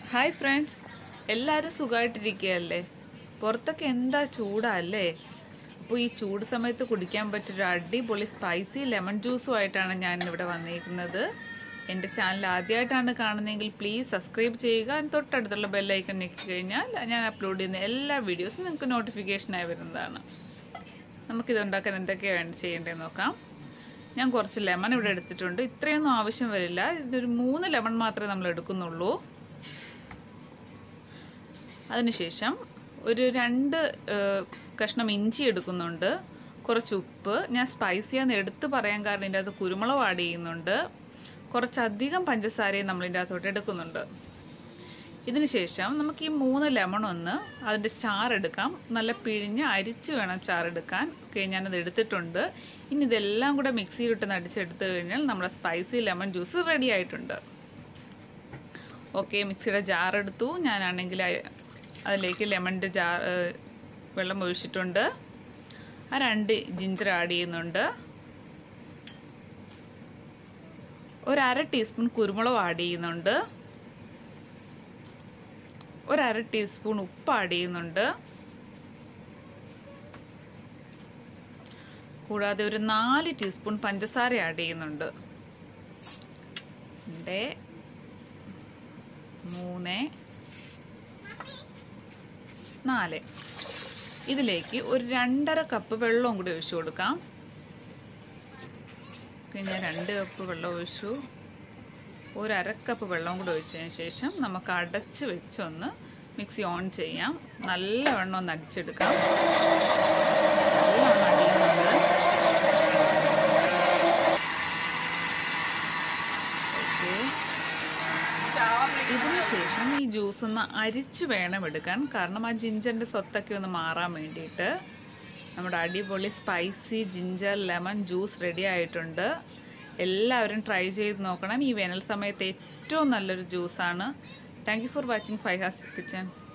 hi friends എല്ലാവരും സുഖമായിട്ടിരിക്കുകയല്ലേ പുറത്തൊക്കെ എന്താ ചൂടല്ലേ അപ്പോൾ ഈ ചൂട് സമയത്ത് കുടിക്കാൻ പറ്റിയൊരു അടിപൊളി സ്പൈസി ലെമൺ ജ്യൂസുമായിട്ടാണ് ഞാൻ ഇവിടെ വന്നിരിക്കുന്നത് എൻ്റെ ചാനൽ ആദ്യമായിട്ടാണ് കാണുന്നതെങ്കിൽ പ്ലീസ് സബ്സ്ക്രൈബ് ചെയ്യുക അതിന് തൊട്ടടുത്തുള്ള ബെല്ലൈക്കൺ ഞെക്കി കഴിഞ്ഞാൽ ഞാൻ അപ്ലോഡ് ചെയ്യുന്ന എല്ലാ വീഡിയോസും നിങ്ങൾക്ക് നോട്ടിഫിക്കേഷനായി വരുന്നതാണ് നമുക്കിതുണ്ടാക്കാൻ എന്തൊക്കെയാണ് ചെയ്യേണ്ടതെന്ന് നോക്കാം ഞാൻ കുറച്ച് ലെമൺ ഇവിടെ എടുത്തിട്ടുണ്ട് ഇത്രയൊന്നും ആവശ്യം വരില്ല ഇതൊരു മൂന്ന് ലെമൺ മാത്രമേ നമ്മൾ എടുക്കുന്നുള്ളൂ അതിനുശേഷം ഒരു രണ്ട് ഏഹ്, കഷ്ണം ഇഞ്ചി എടുക്കുന്നുണ്ട് കുറച്ച് ഉപ്പ് ഞാൻ സ്പൈസിയാന്ന് എടുത്ത് പറയാൻ കാരണം ഇതിൻ്റെ അകത്ത് കുരുമുളക് ആഡ് ചെയ്യുന്നുണ്ട് കുറച്ചധികം പഞ്ചസാരയും നമ്മൾ ഇതിൻ്റെ അകത്തോട്ട് എടുക്കുന്നുണ്ട് ഇതിന് ശേഷം നമുക്ക് ഈ മൂന്ന് ലെമൺ ഒന്ന് അതിൻ്റെ ചാറെടുക്കാം നല്ല പിഴിഞ്ഞ് അരിച്ച് വേണം ചാറെടുക്കാൻ ഓക്കെ ഞാനത് എടുത്തിട്ടുണ്ട് ഇനി ഇതെല്ലാം കൂടെ മിക്സിയിലിട്ട് നടിച്ചെടുത്ത് കഴിഞ്ഞാൽ നമ്മുടെ സ്പൈസി ലെമൺ ജ്യൂസ് റെഡി ആയിട്ടുണ്ട് ഓക്കെ മിക്സിയുടെ ജാർ എടുത്തു ഞാനാണെങ്കിൽ അയ- അതിലേക്ക് ലെമണിൻ്റെ ജാർ ഏഹ്, വെള്ളം ഒഴിച്ചിട്ടുണ്ട് ആ രണ്ട് ജിഞ്ചർ ആഡ് ചെയ്യുന്നുണ്ട് ഒരു അര ടീസ്പൂൺ കുരുമുളക് ആഡ് ചെയ്യുന്നുണ്ട് ഒരു അര ടീസ്പൂൺ ഉപ്പ് ആഡ് ചെയ്യുന്നുണ്ട് കൂടാതെ ഒരു നാല് ടീസ്പൂൺ പഞ്ചസാര ആഡ് ചെയ്യുന്നുണ്ട് രണ്ട് മൂന്ന് നാല് ഇതിലേക്ക് ഒരു രണ്ടര കപ്പ് വെള്ളവും കൂടി ഒഴിച്ചു കൊടുക്കാം ഓക്കെ, ഞാൻ രണ്ട് കപ്പ് വെള്ളം ഒഴിച്ചു ഒരു അര കപ്പ് വെള്ളം കൂടി ഒഴിച്ചതിന് ശേഷം നമുക്ക് അടച്ച് വെച്ചൊന്ന് മിക്സി ഓൺ ചെയ്യാം നല്ലവണ്ണം ഒന്ന് അടിച്ചെടുക്കാം നല്ലവണ്ണം അടിയുന്നുണ്ട് ഓക്കെ ഇതിന് ശേഷം ഈ ജ്യൂസ് ഒന്ന് അരിച്ചു വേണം എടുക്കാൻ കാരണം ആ ജിഞ്ചറിൻ്റെ സ്വത്തൊക്കെ ഒന്ന് മാറാൻ വേണ്ടിയിട്ട് നമ്മുടെ അടിപൊളി spicy ginger lemon juice ready ആയിട്ടുണ്ട് എല്ലാവരും ട്രൈ ചെയ്ത് നോക്കണം ഈ വേനൽ സമയത്ത് ഏറ്റവും നല്ലൊരു ജ്യൂസാണ് thank you for watching five has kitchen